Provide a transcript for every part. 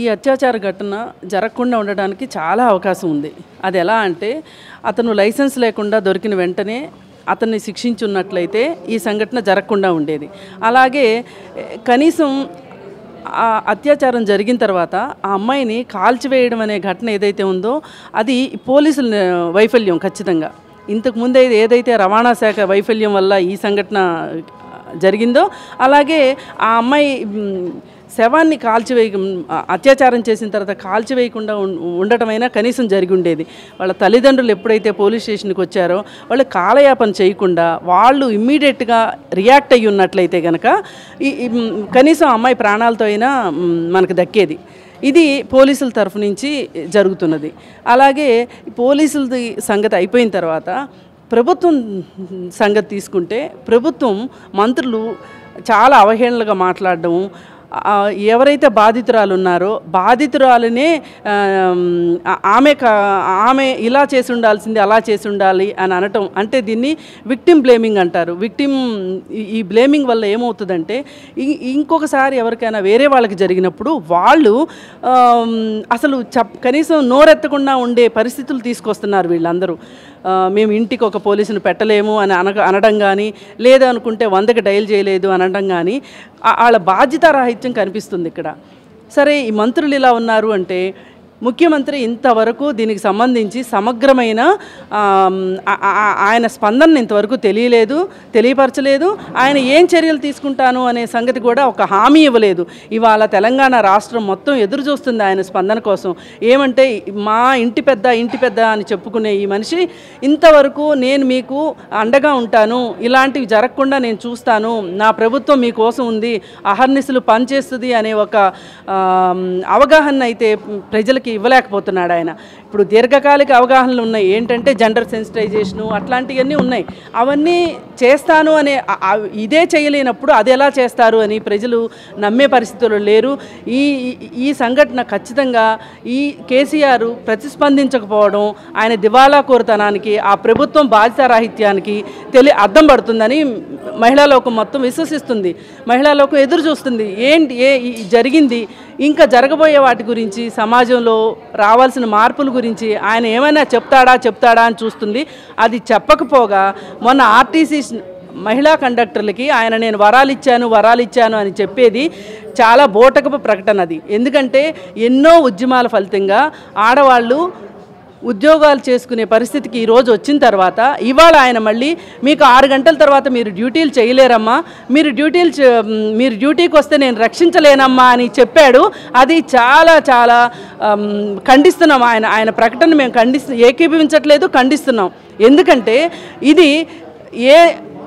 ఈ అత్యాచార ఘటన జరగకుండా ఉండడానికి చాలా అవకాశం ఉంది అది ఎలా అంటే అతను లైసెన్స్ లేకుండా దొరికిన వెంటనే అతన్ని శిక్షించున్నట్లయితే ఈ సంఘటన జరగకుండా ఉండేది అలాగే ఏ, కనీసం ఆ అత్యాచారం జరిగిన తర్వాత ఆ అమ్మాయిని కాల్చివేయడం అనే ఘటన ఏదైతే ఉందో అది పోలీసుల వైఫల్యం ఖచ్చితంగా ఇంతకు ముందు అయితే ఏదైతే రవాణా శాఖ వైఫల్యం వల్ల ఈ సంఘటన జరిగిందో అలాగే ఆ అమ్మాయి మ్, శవాన్ని కాల్చివేయ అత్యాచారం చేసిన తర్వాత కాల్చివేయకుండా ఉం- ఉండటమైనా కనీసం జరిగి ఉండేది వాళ్ళ తల్లిదండ్రులు ఎప్పుడైతే పోలీస్ స్టేషన్కి వచ్చారో వాళ్ళు కాలయాపన చేయకుండా వాళ్ళు ఇమ్మీడియట్గా రియాక్ట్ అయ్యి ఉన్నట్లయితే కనుక ఈ ఈ, మ్, కనీసం ఆ అమ్మాయి ప్రాణాలతో అయినా మ్, మనకు దక్కేది ఇది పోలీసుల తరఫు నుంచి జరుగుతున్నది అలాగే పోలీసులది సంగతి అయిపోయిన తర్వాత ప్రభుత్వం సంగతి తీసుకుంటే ప్రభుత్వం మంత్రులు చాలా అవహేళనగా మాట్లాడడం ఆ, ఎవరైతే బాధితురాలు ఉన్నారో బాధితురాలనే ఆ, ఆమె కా- ఆమె ఇలా చేసి ఉండాల్సింది అలా చేసి ఉండాలి అని అనటం అంటే దీన్ని విక్టిమ్ బ్లేమింగ్ అంటారు విక్టిమ్ ఈ బ్లేమింగ్ వల్ల ఏమవుతుందంటే ఇ- ఇంకొకసారి ఎవరికైనా వేరే వాళ్ళకి జరిగినప్పుడు వాళ్ళు ఆమ్, అసలు చప్ కనీసం నోరెత్తకుండా ఉండే పరిస్థితులు తీసుకొస్తున్నారు వీళ్ళందరూ ఆ, మేము ఇంటికి ఒక పోలీసుని పెట్టలేము అని అనగ అనడం కానీ లేదు అనుకుంటే వందకి డయల్ చేయలేదు అనడం కానీ ఆ- వాళ్ళ బాధ్యతారాహిత్యం కనిపిస్తుంది ఇక్కడ సరే ఈ మంత్రులు ఇలా ఉన్నారు అంటే ముఖ్యమంత్రి ఇంతవరకు దీనికి సంబంధించి సమగ్రమైన ఆమ్, ఆ- ఆ- ఆయన స్పందన ఇంతవరకు తెలియలేదు తెలియపరచలేదు ఆయన ఏం చర్యలు తీసుకుంటాను అనే సంగతి కూడా ఒక హామీ ఇవ్వలేదు ఇవాళ తెలంగాణ రాష్ట్రం మొత్తం ఎదురు చూస్తుంది ఆయన స్పందన కోసం ఏమంటే మా ఇంటి పెద్ద ఇంటి పెద్ద అని చెప్పుకునే ఈ మనిషి ఇంతవరకు నేను మీకు అండగా ఉంటాను ఇలాంటివి జరగకుండా నేను చూస్తాను నా ప్రభుత్వం మీకోసం ఉంది అహర్నిశలు పనిచేస్తుంది అనే ఒక ఆమ్, అవగాహన అయితే ప్రజలకి ఇవ్వలేకపోతున్నాడు ఆయన ఇప్పుడు దీర్ఘకాలిక అవగాహనలు ఉన్నాయి ఏంటంటే జెండర్ సెన్సిటైజేషను అట్లాంటివన్నీ ఉన్నాయి అవన్నీ చేస్తాను అనే ఆ- ఆ- ఇదే చేయలేనప్పుడు అది ఎలా చేస్తారు అని ప్రజలు నమ్మే పరిస్థితులు లేరు ఈ ఈ- ఈ సంఘటన ఖచ్చితంగా ఈ కేసీఆర్ ప్రతిస్పందించకపోవడం ఆయన దివాలా కోరుతనానికి ఆ ప్రభుత్వం బాధ్యతారాహిత్యానికి తెలి అర్థం పడుతుందని మహిళా లోకం మొత్తం విశ్వసిస్తుంది మహిళా లోకం ఎదురు చూస్తుంది ఏంటి ఏ ఈ జరిగింది ఇంకా జరగబోయే వాటి గురించి సమాజంలో రావాల్సిన మార్పుల గురించి ఆయన ఏమైనా చెప్తాడా చెప్తాడా అని చూస్తుంది అది చెప్పకపోగా మొన్న ఆర్టీసీ మహిళా కండక్టర్లకి ఆయన నేను వరాలు ఇచ్చాను వరాలు ఇచ్చాను అని చెప్పేది చాలా బోటకపు ప్రకటన అది ఎందుకంటే ఎన్నో ఉద్యమాల ఫలితంగా ఆడవాళ్ళు ఉద్యోగాలు చేసుకునే పరిస్థితికి ఈరోజు వచ్చిన తర్వాత ఇవాళ ఆయన మళ్ళీ మీకు ఆరు గంటల తర్వాత మీరు డ్యూటీలు చేయలేరమ్మా మీరు డ్యూటీలు చే- మీరు డ్యూటీకి వస్తే నేను రక్షించలేనమ్మా అని చెప్పాడు అది చాలా చాలా ఆమ్, ఖండిస్తున్నాం ఆయన ఆయన ప్రకటన మేము ఖండిస్తు ఏకీభవించట్లేదు ఖండిస్తున్నాం ఎందుకంటే ఇది ఏ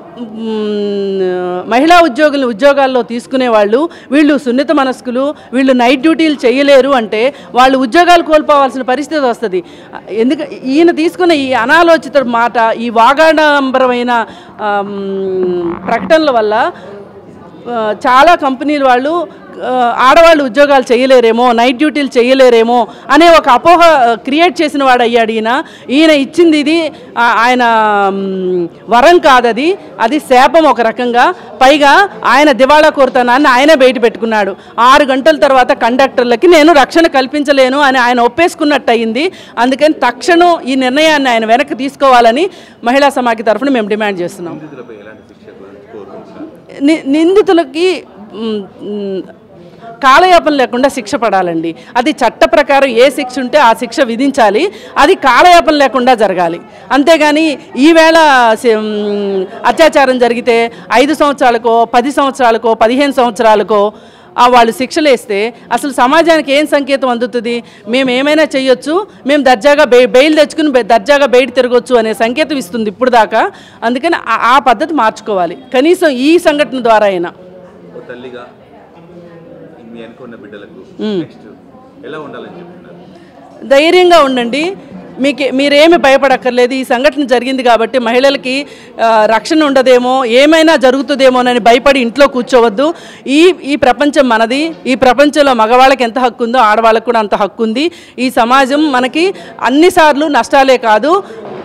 మ్, మహిళా ఉద్యోగులు ఉద్యోగాల్లో తీసుకునే వాళ్ళు వీళ్ళు సున్నిత మనస్కులు వీళ్ళు నైట్ డ్యూటీలు చేయలేరు అంటే వాళ్ళు ఉద్యోగాలు కోల్పోవాల్సిన పరిస్థితి వస్తుంది ఎందుకు ఈయన తీసుకున్న ఈ అనాలోచిత మాట ఈ వాగాడంబరమైన ఆమ్, ప్రకటనల వల్ల ఆ, చాలా కంపెనీలు వాళ్ళు ఆ, ఆడవాళ్ళు ఉద్యోగాలు చేయలేరేమో నైట్ డ్యూటీలు చేయలేరేమో అనే ఒక అపోహ క్రియేట్ చేసిన వాడు అయ్యాడు ఈయన ఈయన ఇచ్చింది ఇది ఆ, ఆయన మ్, వరం కాదది అది శాపం ఒక రకంగా పైగా ఆయన దివాళా కోరుతానాన్ని ఆయనే బయట పెట్టుకున్నాడు ఆరు గంటల తర్వాత కండక్టర్లకి నేను రక్షణ కల్పించలేను అని ఆయన ఒప్పేసుకున్నట్టు అయింది అందుకని తక్షణం ఈ నిర్ణయాన్ని ఆయన వెనక్కి తీసుకోవాలని మహిళా సమాఖ్య తరఫున మేము డిమాండ్ చేస్తున్నాం నిందితులపై ఎలాంటి శిక్ష కోరుకుంటున్నారు ని- నిందితులకి మ్, మ్, కాలయాపన లేకుండా శిక్ష పడాలండి అది చట్ట ప్రకారం ఏ శిక్ష ఉంటే ఆ శిక్ష విధించాలి అది కాలయాపన లేకుండా జరగాలి అంతేగాని ఈవేళ సి- మ్, అత్యాచారం జరిగితే ఐదు సంవత్సరాలకో పది సంవత్సరాలకో పదిహేను సంవత్సరాలకో ఆ వాళ్ళు శిక్షలు వేస్తే అసలు సమాజానికి ఏం సంకేతం అందుతుంది మేము ఏమైనా చేయొచ్చు మేము దర్జాగా బె బెయిల్ తెచ్చుకుని బె- దర్జాగా బయట తిరగొచ్చు అనే సంకేతం ఇస్తుంది ఇప్పుడు దాకా అందుకని ఆ- ఆ పద్ధతి మార్చుకోవాలి కనీసం ఈ సంఘటన ద్వారా అయినా ఒక తల్లిగా మీ అనుకున్న బిడ్డలకు నెక్స్ట్ ఎలా ఉండాలని చెప్తున్నారు ధైర్యంగా ఉండండి మీకు మీరేమి భయపడక్కర్లేదు ఈ సంఘటన జరిగింది కాబట్టి మహిళలకి ఆ, రక్షణ ఉండదేమో ఏమైనా జరుగుతుందేమోనని భయపడి ఇంట్లో కూర్చోవద్దు ఈ ఈ ప్రపంచం మనది ఈ ప్రపంచంలో మగవాళ్ళకి ఎంత హక్కు ఉందో ఆడవాళ్ళకి కూడా అంత హక్కు ఉంది ఈ సమాజం మనకి అన్నిసార్లు నష్టాలే కాదు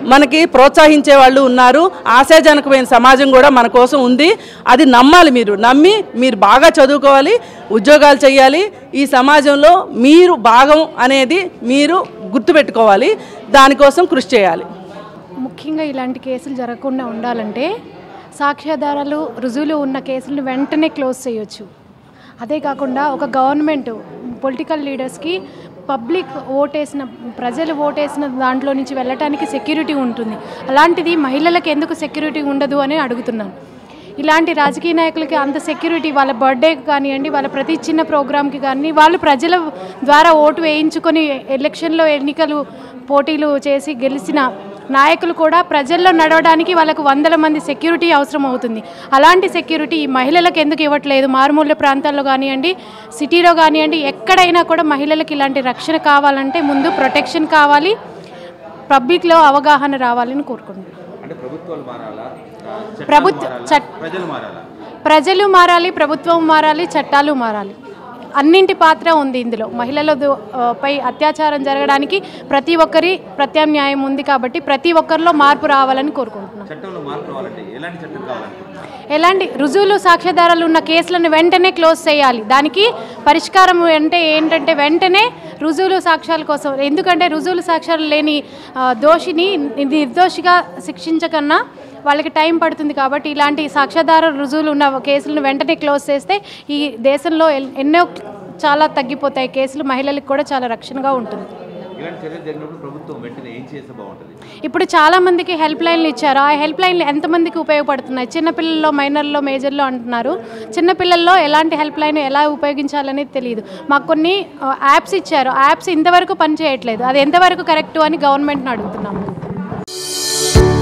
మనకి ప్రోత్సహించే వాళ్ళు ఉన్నారు ఆశాజనకమైన సమాజం కూడా మన కోసం ఉంది అది నమ్మాలి మీరు నమ్మి మీరు బాగా చదువుకోవాలి ఉద్యోగాలు చేయాలి ఈ సమాజంలో మీరు భాగం అనేది మీరు గుర్తుపెట్టుకోవాలి దానికోసం కృషి చేయాలి ముఖ్యంగా ఇలాంటి కేసులు జరగకుండా ఉండాలంటే సాక్ష్యాధారాలు రుజువులు ఉన్న కేసులను వెంటనే క్లోజ్ చేయొచ్చు అదే కాకుండా ఒక గవర్నమెంట్ పొలిటికల్ లీడర్స్కి పబ్లిక్ ఓటేసిన ప్రజలు ఓటేసిన దాంట్లో నుంచి వెళ్ళటానికి సెక్యూరిటీ ఉంటుంది అలాంటిది మహిళలకు ఎందుకు సెక్యూరిటీ ఉండదు అని అడుగుతున్నాను ఇలాంటి రాజకీయ నాయకులకి అంత సెక్యూరిటీ వాళ్ళ బర్త్డేకి కానివ్వండి వాళ్ళ ప్రతి చిన్న ప్రోగ్రామ్కి కానీ వాళ్ళు ప్రజల ద్వారా ఓటు వేయించుకొని ఎలక్షన్లో ఎన్నికలు పోటీలు చేసి గెలిచిన నాయకులు కూడా ప్రజల్లో నడవడానికి వాళ్ళకు వందల మంది సెక్యూరిటీ అవసరం అవుతుంది అలాంటి సెక్యూరిటీ ఈ మహిళలకు ఎందుకు ఇవ్వట్లేదు మారుమూల ప్రాంతాల్లో కానివ్వండి సిటీలో కానివ్వండి ఎక్కడైనా కూడా మహిళలకు ఇలాంటి రక్షణ కావాలంటే ముందు ప్రొటెక్షన్ కావాలి పబ్లిక్లో అవగాహన రావాలని కోరుకుంటున్నాను అంటే ప్రభుత్వాలు మారాలా ఆ, చట్టాలు ప్రభుత్వ- మారాలా? చట్- ప్రజలు మారాలా ప్రజలు మారాలి ప్రభుత్వం మారాలి చట్టాలు మారాలి అన్నింటి పాత్ర ఉంది ఇందులో మహిళల దు- ఆ, పై అత్యాచారం జరగడానికి ప్రతి ఒక్కరి ప్రత్యామ్నాయం ఉంది కాబట్టి ప్రతి ఒక్కరిలో మార్పు రావాలని కోరుకుంటున్నాం చట్టంలో మార్పు రావాలంటే ఎలాంటి చట్టం కావాలనుకుంటున్నారు ఎలాంటి రుజువులు సాక్ష్యాధారాలు ఉన్న కేసులను వెంటనే క్లోజ్ చేయాలి దానికి పరిష్కారం అంటే ఏంటంటే వెంటనే రుజువులు సాక్ష్యాల కోసం ఎందుకంటే రుజువులు సాక్ష్యాలు లేని ఆ, దోషిని నిర్దోషిగా శిక్షించకన్నా వాళ్ళకి టైం పడుతుంది కాబట్టి ఇలాంటి సాక్ష్యాధార రుజువులు ఉన్న కేసులను వెంటనే క్లోజ్ చేస్తే ఈ దేశంలో ఎల్- ఎన్నో చాలా తగ్గిపోతాయి కేసులు మహిళలకు కూడా చాలా రక్షణగా ఉంటుంది ఇలాంటి చర్యలు జరిగినప్పుడు ప్రభుత్వం వెంటనే ఏం చేస్తే బాగుంటుంది ఇప్పుడు చాలా మందికి హెల్ప్ లైన్లు ఇచ్చారు ఆ హెల్ప్ లైన్లు ఎంతమందికి ఉపయోగపడుతున్నాయి చిన్నపిల్లల్లో మైనర్లో మేజర్లో అంటున్నారు చిన్నపిల్లల్లో ఎలాంటి హెల్ప్ లైన్ ఎలా ఉపయోగించాలనేది తెలియదు మాకు కొన్ని ఆ, యాప్స్ ఇచ్చారు ఆ యాప్స్ ఇంతవరకు పనిచేయట్లేదు అది ఎంతవరకు కరెక్టు అని గవర్నమెంట్ని అడుగుతున్నాము